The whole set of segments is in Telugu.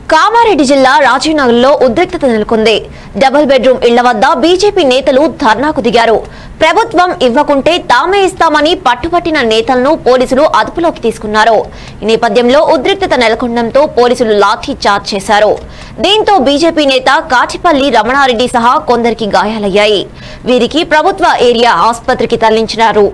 కామారెడ్డి జిల్లా రాజీవ్నగర్ లో ఉద్రిక్తత నెలకొంది డబుల్ బెడ్రూమ్ ఇళ్ల వద్ద బీజేపీ నేతలు ధర్నాకు దిగారు ప్రభుత్వం ఇవ్వకుంటే తామే ఇస్తామని పట్టుపట్టిన నేతలను పోలీసులు అదుపులోకి తీసుకున్నారు ఈ నేపథ్యంలో ఉద్రిక్తత నెలకొనడంతో పోలీసులు లాఠీ చార్జ్ చేశారు దీంతో బీజేపీ నేత కాచిపల్లి రమణారెడ్డి సహా కొందరికి గాయాలయ్యాయి వీరికి ప్రభుత్వ ఏరియా ఆసుపత్రికి తరలించినారు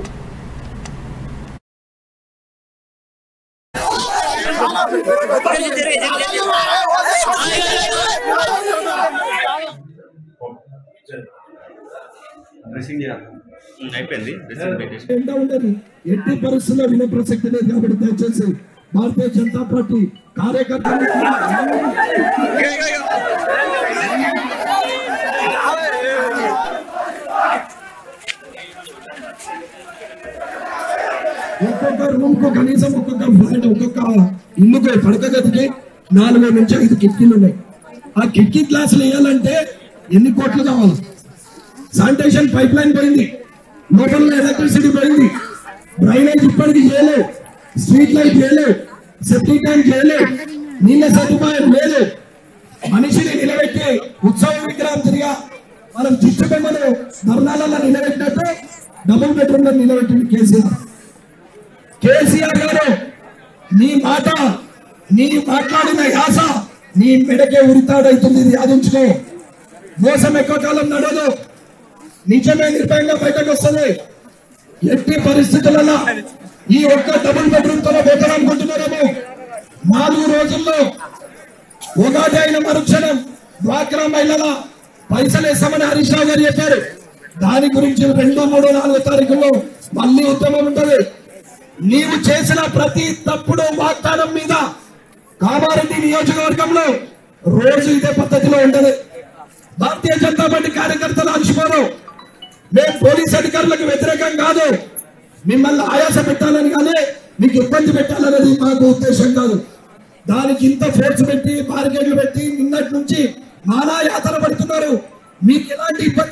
డ్రెస్సింగ్ చేయాలి ఉమ్, అయిపోయింది డ్రెస్సింగ్ పెట్టేసి ఎండ ఉండదు ఎట్టి పరిస్థితుల్లో వినే ప్రసక్తి లేదు కాబట్టి దయచేసి భారతీయ జనతా పార్టీ కార్యకర్తలు ఒక్కొక్క రూమ్ కు కనీసం ఒక్కొక్క ఫ్లాట్ ఒక్కొక్క ఇల్లుకు పడక గదికి నాలుగు నుంచి ఐదు కిటికీలు ఉన్నాయి ఆ కిటికీ గ్లాసులు వేయాలంటే ఎన్ని కోట్లు కావాలి శానిటేషన్ పైప్ లైన్ పోయింది లోపల ఎలక్ట్రిసిటీ పోయింది డ్రైనేజ్ ఇప్పటికి చేయలేదు స్ట్రీట్ లైట్ చేయలేదు సెప్టిక్ ట్యాంక్ చేయలేదు నీళ్ళ సదుపాయం లేదు మనిషిని నిలబెట్టి ఉత్సవ విగ్రహం తిరిగా మనం చిచ్చుబెమ్మను ధర్నాలలో నిలబెట్టినట్టు డబుల్ బెడ్రూమ్ లో నిలబెట్టింది కేసీఆర్ కేసీఆర్ గారు నీ మాట నీ మాట్లాడిన యాస నీ మెడకే ఉరితాడైతుంది ఇది యాదించుకో మోసం ఎక్కువ కాలం నడదు నిజమే నిర్భయంగా బయటకు వస్తుంది ఎట్టి పరిస్థితులలో ఈ ఒక్క డబుల్ బెడ్రూమ్ తో పోతారనుకుంటున్నారేమో నాలుగు రోజుల్లో ఉగాది అయిన మరుక్షణం డ్వాక్రా మహిళల పైసలు వేస్తామని హరీష్ రావు గారు చెప్పారు దాని గురించి రెండు మూడు నాలుగు తారీఖుల్లో మళ్ళీ ఉద్యమం ఉంటది నీవు చేసిన ప్రతి తప్పుడు వాగ్దానం మీద కామారెడ్డి నియోజకవర్గంలో రోజు ఇదే పద్ధతిలో ఉంటది భారతీయ జనతా పార్టీ కార్యకర్తలు అలసిపోరు మేము పోలీస్ అధికారులకు వ్యతిరేకం కాదు మిమ్మల్ని ఆయాస పెట్టాలని కానీ మీకు ఇబ్బంది పెట్టాలనేది మాకు ఉద్దేశం కాదు దానికి ఇంత ఫోర్స్ పెట్టి బారికేడ్లు పెట్టి నిన్నటి నుంచి నానా యాతన పడుతున్నారు మీకు ఎలాంటి ఇబ్బంది